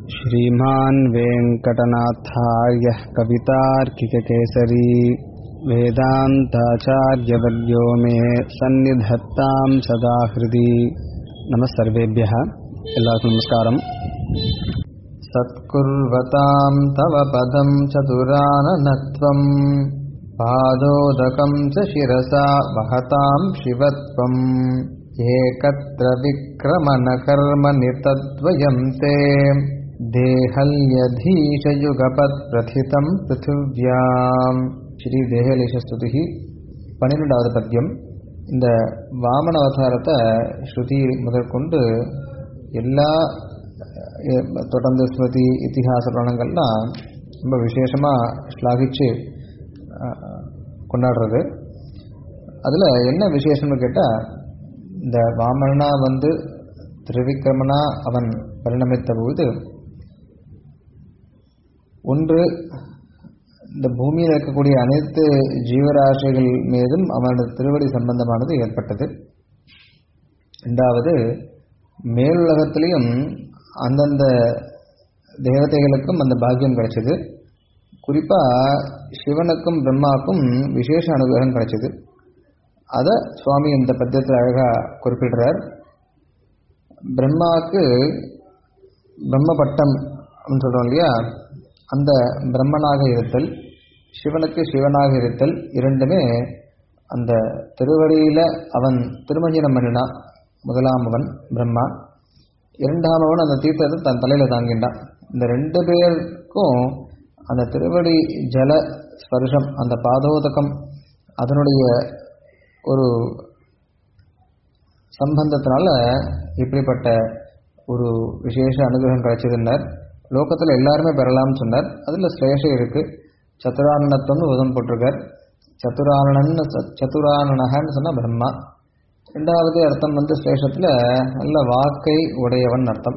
श्रीमान् वेङ्कटनाथार्यः कवितार्किककेसरी वेदान्ताचार्यवर्यो मे सन्निधत्तां सदा हृदि नमः सर्वेभ्यः எல்லாருக்கும் நமஸ்காரம் सत्कुर्वतां तव पदं चतुराननत्वम् पादोदकं च शिरसा वहतां शिवत्वम् एकत्र विक्रमणकर्मनितद्वयं ते देहल्यधीशयुगपत्प्रथितं पृथिव्याम् ஸ்ரீ தேகலேஷஸ்துதி பன்னிரெண்டாவது பத்தியம் இந்த வாமன அவதாரத்தை ஸ்ருதி முதற்கொண்டு எல்லா அஹ், தொடர்ந்து ஸ்மிருதி இத்திஹாச புராணங்கள்லாம் ரொம்ப விசேஷமாக ஸ்லாகிச்சு அஹ், கொண்டாடுறது அதில் என்ன விசேஷம்னு கேட்டால் இந்த வாமனா வந்து திரிவிக்ரமனா அவன் பரிணமித்த போது ஒன்று இந்த பூமியில் இருக்கக்கூடிய அனைத்து ஜீவராசிகள் மீதும் அவனது திருவடி சம்பந்தமானது ஏற்பட்டது ரெண்டாவது மேலுலகத்திலையும் அந்தந்த தேவதைகளுக்கும் அந்த பாக்கியம் கிடைச்சது குறிப்பாக சிவனுக்கும் பிரம்மாவுக்கும் விசேஷ அனுகிரகம் கிடைச்சது அதை சுவாமி இந்த பத்தியத்தில் அழகாக குறிப்பிடுறார் பிரம்மாவுக்கு பிரம்ம பட்டம் அப்படின்னு சொல்கிறோம் இல்லையா அந்த பிரம்மனாக இருத்தல் சிவனுக்கு சிவனாக இருத்தல் இரண்டுமே அந்த திருவடியில் அவன் திருமஞ்சனம் பண்ணினான் முதலாம் அவன் பிரம்மா இரண்டாம் அவன் அந்த தீர்த்தத்தை தன் தலையில் தாங்கின்றான் இந்த ரெண்டு பேருக்கும் அந்த திருவடி ஜல ஸ்பர்ஷம் அந்த பாதோதகம் அதனுடைய ஒரு சம்பந்தத்தினால இப்படிப்பட்ட ஒரு விசேஷ அனுகிரகம் கிடைச்சதுன்னார் லோகத்தில் எல்லாருமே பெறலாம்னு சொன்னார் அதில் ஸ்லேஷம் இருக்கு சத்துரானனத்துவம்னு உதம் போட்டிருக்கார் சத்துரானனன்னு ச- சத்துரானனகன்னு சொன்னால் பிரம்மா ரெண்டாவது அர்த்தம் வந்து ஸ்லேஷத்தில் நல்ல வாக்கை உடையவன் அர்த்தம்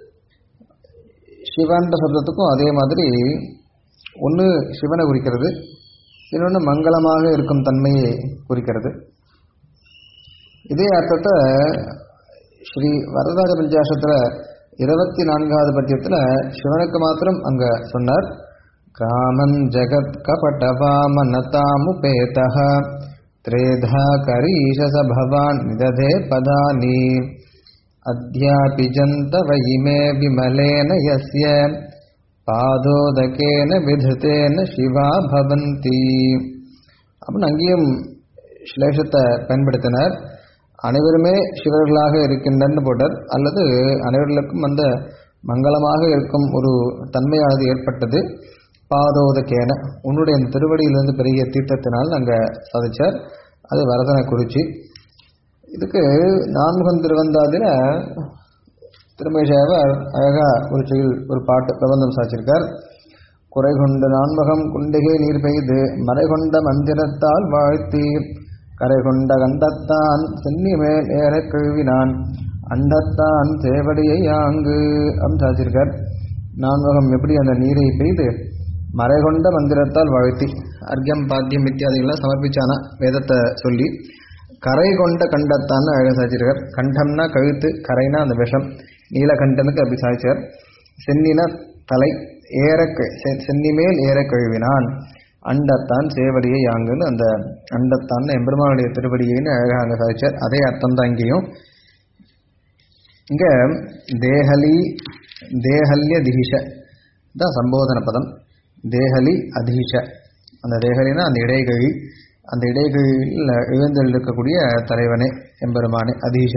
சிவன்ற சப்தத்துக்கும் அதே மாதிரி ஒன்று சிவனை குறிக்கிறது இன்னொன்று மங்களமாக இருக்கும் தன்மையை குறிக்கிறது இதே அர்த்தத்தை ஸ்ரீ வரதாஜ பஞ்சாசத்தில் இருபத்தி நான்காவது பத்தியத்தில் சிவனுக்கு மாத்திரம் அங்கே சொன்னார் காமன் ஜகத் கபடவாமனதாமுபேதः त्रेधा करीशस भवान् निदधे पदानि अद्यापि जन्तव इमे विमलेन यस्य पादोदकेन विधृतेन शिवा भवन्ति அப்படின்னு அங்கேயும் ஸ்லேஷத்தை பயன்படுத்தினார் அனைவருமே சிவர்களாக இருக்கின்றன்னு போட்டார் அல்லது அனைவர்களுக்கும் அந்த மங்களமாக இருக்கும் ஒரு தன்மையானது ஏற்பட்டது பாதோதகேன உன்னுடைய அந்த திருவடியிலிருந்து பெரிய தீர்த்தத்தினால் அங்கே சாதிச்சார் அது வரதனை குறிச்சி இதுக்கு நான்முகன் திருவந்தாதில் திருமேஷாவர் அழகா ஒரு செயல் ஒரு பாட்டு பிரபந்தம் சாச்சிருக்கார் குறை கொண்ட நான்மகம் குண்டிகை நீர் பெய்து மறை கொண்ட மந்திரத்தால் வாழ்த்தி கரை கொண்ட கண்டத்தான் சென்னி மேல் ஏற கழுவினான் அண்டத்தான் சேவடியை ஆங்கு அப்படின்னு சாச்சிருக்கார் நான்மகம் எப்படி அந்த நீரை பெய்து மறை கொண்ட மந்திரத்தால் வாழ்த்தி அர்க்கியம் பாத்தியம் இத்தியாதிகள்லாம் சமர்ப்பிச்சானா வேதத்தை சொல்லி கரை கொண்ட கண்டத்தான்னு அழகாக சாதிச்சிருக்கார் கண்டம்னா கழுத்து கரைனா அந்த விஷம் நீலகண்டனுக்கு அப்படி சாதிச்சார் சென்னினா தலை ஏற க- செ- சென்னி மேல் ஏற கழுவினான் அண்டத்தான் சேவடியை யாங்குன்னு அந்த அண்டத்தான் எம்பெருமானுடைய திருவடியைன்னு அழகாக அங்கே சாதிச்சார் அதே அர்த்தம் தான் இங்கேயும் இங்க தேஹலி தேஹல்ய திகிஷ தான் சம்போதன பதம் தேஹலி அதீஷ அந்த தேஹலினா அந்த இடைகழி அந்த இடைகழியில் எழுந்தல் இருக்கக்கூடிய தலைவனே எம்பெருமானே அதீஷ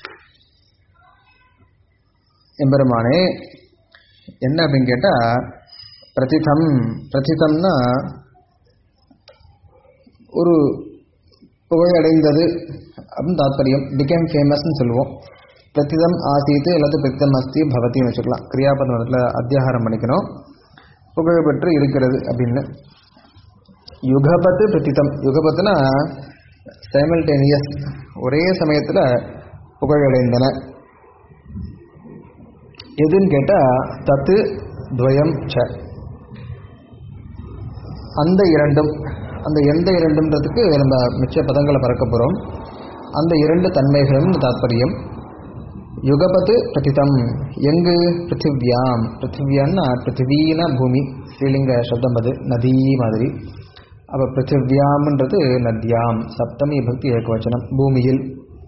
எம்பெருமானே என்ன அப்படின்னு கேட்டால் பிரதிதம் பிரதிதம்னா ஒரு புகழடைந்தது அப்படின்னு தாத்பரியம் பிகேம் ஃபேமஸ்னு சொல்லுவோம் பிரதிதம் ஆசீத்து அல்லது பிரதிதம் அஸ்தி பவத்தின்னு வச்சுக்கலாம் கிரியாபதம் இடத்துல அத்தியாகாரம் பண்ணிக்கணும் புகழ் பெற்று இருக்கிறது அப்படின்னு யுகபத்து பிரதிதம் யுகபத்துனா சைமல்டேனியஸ் ஒரே சமயத்தில் புகழடைந்தன எதுன்னு கேட்டால் தத்து துவயம் ச அந்த இரண்டும் அந்த எந்த இரண்டுன்றதுக்கு நம்ம மிச்ச பதங்களை பறக்க போகிறோம் அந்த இரண்டு தன்மைகளும் தாத்பரியம் யுகபத்து பிரதிதம் எங்கு பிருத்திவியாம் பிருத்திவியான்னா பிருத்திவீன பூமி ஸ்ரீலிங்க சப்தம் அது நதி மாதிரி அப்போ பிருத்திவியாம்ன்றது நத்யாம் சப்தமி பக்தி ஏகவச்சனம் பூமியில்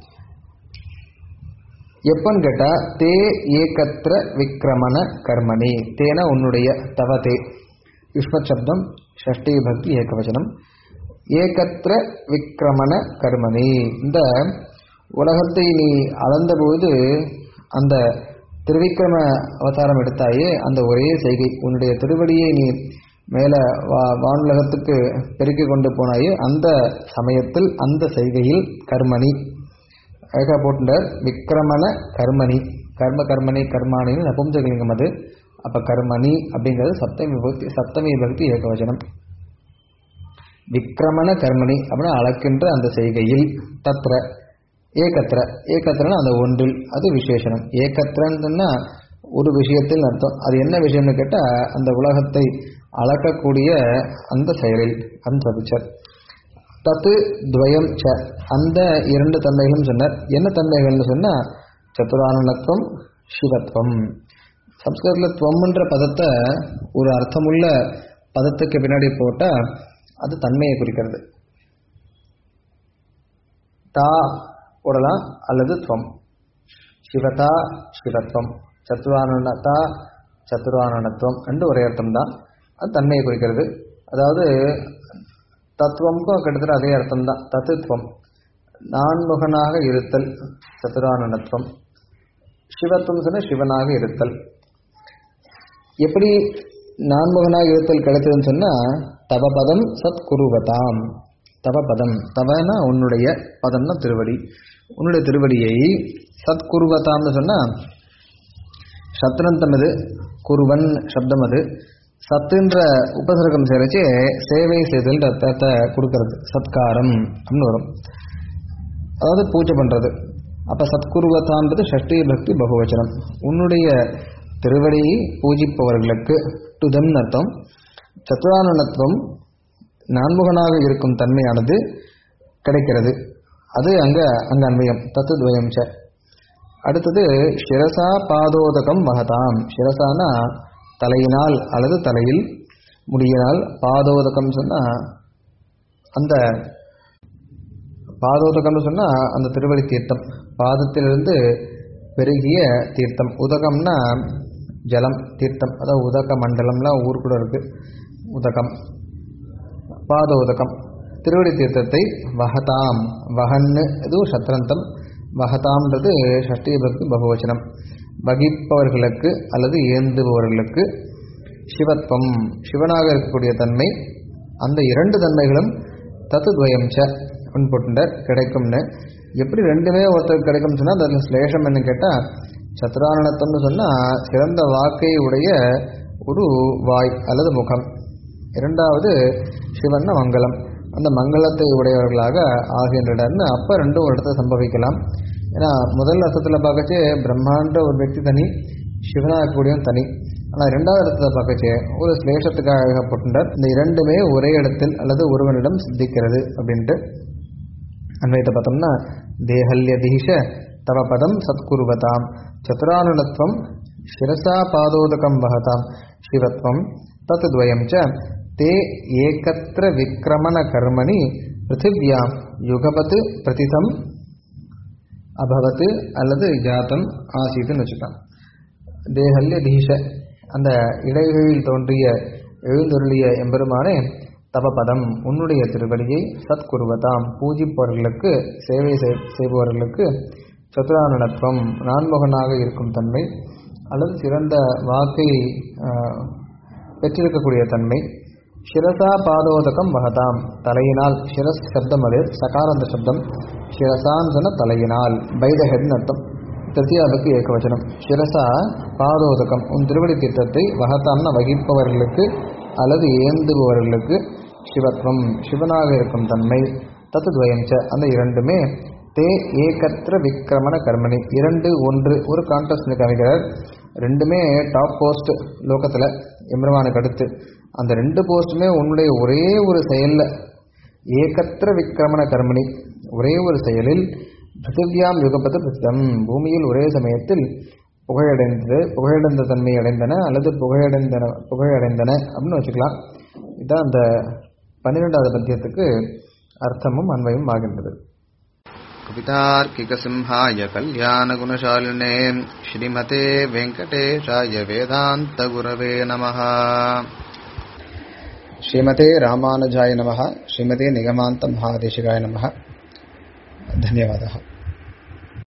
எப்பன்னு கேட்டா தே ஏகத்திர விக்ரமண கர்மணி தேன உன்னுடைய தவ தே யுஷ்மத் சப்தம் ஷஷ்டி பக்தி ஏகவச்சனம் ஏகத்திர விக்ரமண கர்மணி இந்த உலகத்தை நீ அளந்தபோது அந்த திருவிக்கிரம அவதாரம் எடுத்தாயே அந்த ஒரே செய்கை உன்னுடைய திருவடியை நீ மேலே வா வானுலகத்துக்கு பெருக்கிக் கொண்டு போனாயே அந்த சமயத்தில் அந்த செய்கையில் கர்மணி அழகா போட்டுட்டார் விக்ரமண கர்மணி கர்ம கர்மணி கர்மானின்னு நபும்சகலிங்கம் அது அப்ப கர்மணி அப்படிங்கிறது சப்தமி பக்தி சப்தமி பக்தி ஏகவச்சனம் விக்ரமண கர்மணி அப்படின்னா அளக்கின்ற அந்த செய்கையில் தத்ர ஏகத்திர ஏகத்திரன்னா அந்த ஒன்றில் அது விசேஷனம் ஏகத்திரன்னா ஒரு விஷயத்தில் அர்த்தம் அது என்ன விஷயம்னு கேட்டால் அந்த உலகத்தை அளக்கக்கூடிய அந்த செயலில் அந்த பிக்சர் தத்து துவயம் ச அந்த இரண்டு தன்மைகளும் சொன்னார் என்ன தன்மைகள்னு சொன்னால் சத்துரானனத்துவம் சிவத்துவம் சம்ஸ்கிருதத்தில் துவம்ன்ற பதத்தை ஒரு அர்த்தமுள்ள பதத்துக்கு பின்னாடி போட்டால் அது தன்மையை குறிக்கிறது தா போடலாம் அல்லது துவம் சிவதா சிவத்வம் சத்துரானனதா சத்துரானனத்துவம் ரெண்டு ஒரே அர்த்தம் தான் அது தன்மையை குறிக்கிறது அதாவது தத்துவம்க்கும் கிட்டத்தட்ட அதே அர்த்தம் தான் தத்துவம் நான்முகனாக இருத்தல் சத்துரானனத்துவம் சிவத்துவம் சொன்ன சிவனாக இருத்தல் எப்படி நான்முகனாக இருத்தல் கிடைத்ததுன்னு சொன்னால் தவபதம் சத் குருவதாம் தவபதம் தவனா உன்னுடைய பதம்னா திருவடி உன்னுடைய திருவடியை சத் குருவதாம்னு சொன்னால் சத்ரந்தம் இது குருவன் சப்தம் அது சத்துன்ற உபசர்க்கம் சேரச்சு சேவை செய்தல் அர்த்தத்தை கொடுக்கறது சத்காரம் அப்படின்னு வரும் அதாவது பூஜை பண்ணுறது அப்போ சத்குருவதான்றது ஷஷ்டி பக்தி பகுவச்சனம் உன்னுடைய திருவடியை பூஜிப்பவர்களுக்கு டுதம் அர்த்தம் சத்துரானனத்துவம் நான்முகனாக இருக்கும் தன்மையானது கிடைக்கிறது அது அங்கே அங்கே அன்வயம் தத்துத்வயம் ச அடுத்தது சிரசா பாதோதகம் மகதாம் சிரசானா தலையினால் அல்லது தலையில் முடியினால் பாதோதகம் சொன்னால் அந்த பாதோதகம்னு சொன்னால் அந்த திருவடி தீர்த்தம் பாதத்திலிருந்து பெருகிய தீர்த்தம் உதகம்னா ஜலம் தீர்த்தம் அதாவது உதக மண்டலம்லாம் ஊர் கூட இருக்கு உதகம் பாத உதகம் திருவடி தீர்த்தத்தை வகதாம் வகன்னு இதுவும் சத்ரந்தம் வகதாம்ன்றது ஷஷ்டி பக்தி பகுவச்சனம் வகிப்பவர்களுக்கு அல்லது ஏந்துபவர்களுக்கு சிவத்வம் சிவனாக இருக்கக்கூடிய தன்மை அந்த இரண்டு தன்மைகளும் தத்துத்வயம் ச போட்டுட்டார் கிடைக்கும்னு எப்படி ரெண்டுமே ஒருத்தருக்கு கிடைக்கும்னு சொன்னால் அதில் ஸ்லேஷம் என்ன கேட்டால் சத்ரானனத்தம்னு சொன்னால் சிறந்த வாக்கை உடைய ஒரு வாய் அல்லது முகம் இரண்டாவது சிவன்ன மங்களம் அந்த மங்களத்தை உடையவர்களாக ஆகின்றனர்னு அப்போ ரெண்டும் ஒரு இடத்துல சம்பவிக்கலாம் ஏன்னா முதல் அர்த்தத்தில் பார்க்கச்சு பிரம்மாண்ட ஒரு व्यक्ति தனி சிவனாகக்கூடியவன் தனி ஆனால் ரெண்டாவது இடத்துல பார்க்கச்சு ஒரு ஸ்லேஷத்துக்காக அழகப்பட்டுட்டார் இந்த இரண்டுமே ஒரே இடத்தில் அல்லது ஒருவனிடம் சித்திக்கிறது அப்படின்ட்டு அன்வயத்தை பார்த்தோம்னா தேஹல்யதீஷ தவ பதம் சத்குருவதாம் சதுரானுடத்வம் சிரசா பாதோதகம் வகதாம் சிவத்வம் தத்வயம் ச தே ஏகத்திர விக்ரமண கர்மணி பிருத்திவியாம் யுகபத் பிரதிதம் அபவத் அல்லது ஜாத்தம் ஆசீத்துன்னு வச்சுக்கலாம் தேஹல்ய தீஷ அந்த இடைகளில் தோன்றிய எழுந்தொருளிய எம்பெருமானே தவபதம் உன்னுடைய திருவடியை சத்குருவதாம் பூஜிப்பவர்களுக்கு சேவை செய்- செய்பவர்களுக்கு சதுரானனத்துவம் நான்முகனாக இருக்கும் தன்மை அல்லது சிறந்த வாக்கை ஆஹ், பெற்றிருக்கக்கூடிய தன்மை சிரசா பாதோதகம் மகதாம் தலையினால் சிரஸ் சப்தம் அது சகாரந்த சப்தம் சிரசான்னு சொன்ன தலையினால் பை த ஹெட்னு அர்த்தம் திருத்தியாவுக்கு ஏகவச்சனம் சிரசா பாதோதகம் உன் திருவடி தீர்த்தத்தை வகத்தாம்னா வகிப்பவர்களுக்கு அல்லது ஏந்துபவர்களுக்கு சிவத்வம் சிவனாக இருக்கும் தன்மை தத்துத்வயம் ச அந்த இரண்டுமே தே ஏகத்திர விக்ரமண கர்மணி இரண்டு ஒன்று ஒரு கான்டெஸ்ட் காமிக்கிறார் ரெண்டுமே டாப் போஸ்ட் லோகத்தில் எம்பெருமானுக்கு அடுத்து அந்த ரெண்டு போஸ்ட்டுமே உன்னுடைய ஒரே ஒரு செயலில் ஏகத்திர விக்ரமண கர்மணி ஒரே ஒரு செயலில் பிருத்திவியாம் யுகபத பிரசித்தம் பூமியில் ஒரே சமயத்தில் புகையடைந்தது புகையடைந்த தன்மை அடைந்தன அல்லது புகையடைந்தன புகையடைந்தன அப்படின்னு வச்சுக்கலாம் இதுதான் அந்த பன்னிரெண்டாவது பத்தியத்துக்கு அர்த்தமும் அன்வயம் ஆகின்றது कवितार्किकसिंहाय कल्याणगुणशालिने श्रीमते वेङ्कटेशाय वेदान्तगुरवे नमः श्रीमते रामानुजाय नमः श्रीमते निगमान्त महादेशिकाय नमः धन्यवादः